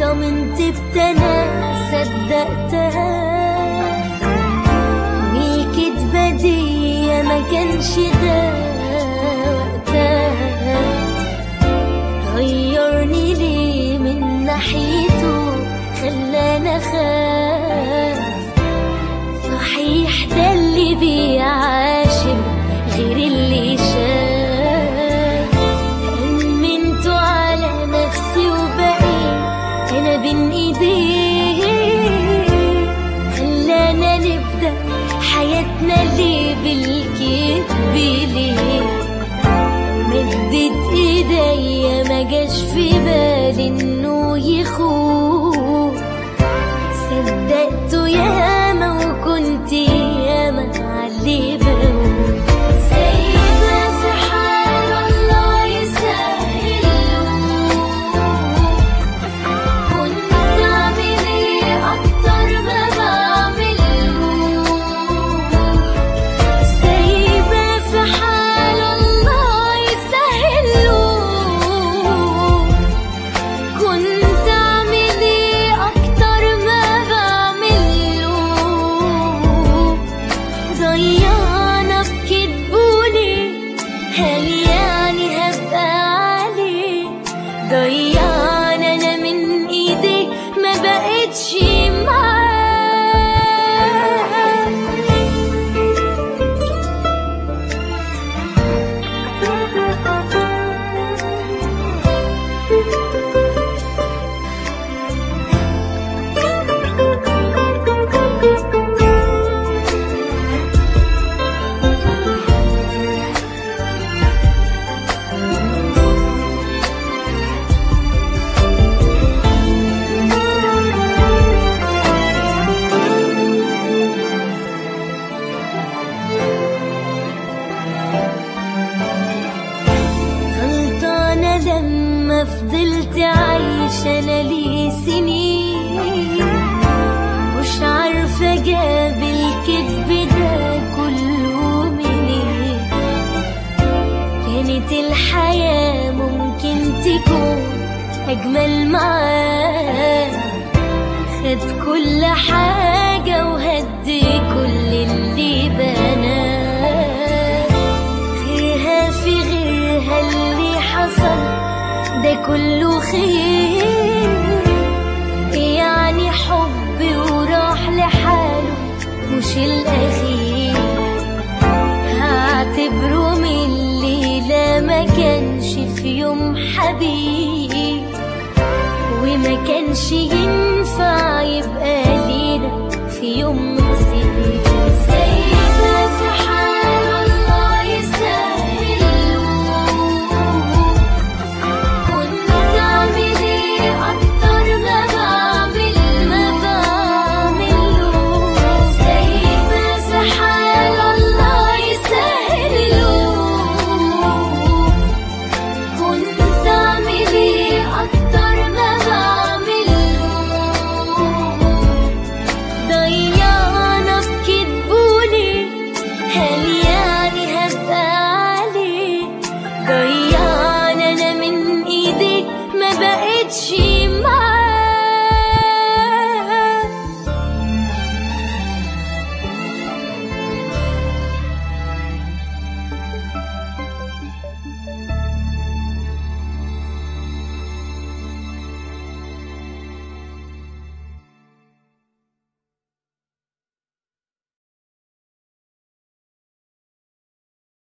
طمنت بتنا صدقتها والكدبة دي ما كانش ده وقتها غيرني ليه من ناحيته خلاني اخاف صحيح ده اللي بيعاشر غير اللي شاف أمنت على نفسي وبقيت أنا بين إيديه خلانا نبدأ حياتنا ليه بالكذب ليه مدت ايديا ما جاش في بالي انه يخون صدقته ياما وكنت ياما علي بقول سايبة في حال الله يسهله كنت اعمل ايه اكتر ما بعمله سايبة في حال الله يسهله كنت اعمل ايه اكتر ما بعمله ضيعنا بكدبولي هل يعني هبقى عليه ضيعنا انا من ايدي ما بقتش معاه غلطانة لما فضلت عايشة أنا لي سنين مش عارفة جاب الكذب ده كله منين كانت الحياة ممكن تكون أجمل معاه خد كل حاجة وهدي كل اللي بناه غيرها في غيرها اللي حصل ده كله خير يعني حب وراح لحاله مش الأخير هعتبره من الليلة ما كانش في يوم حبيب وما كانش ينفع يبقى لينا في يوم نصيب سايبة في حال الله يسهله كنت اعمل ايه اكتر ما بعمل ما بعمله سايبة في حال الله يسهله كنت اعمل ايه اكتر ما بعمله ضيعنا بكدبولي هل يعني هبقى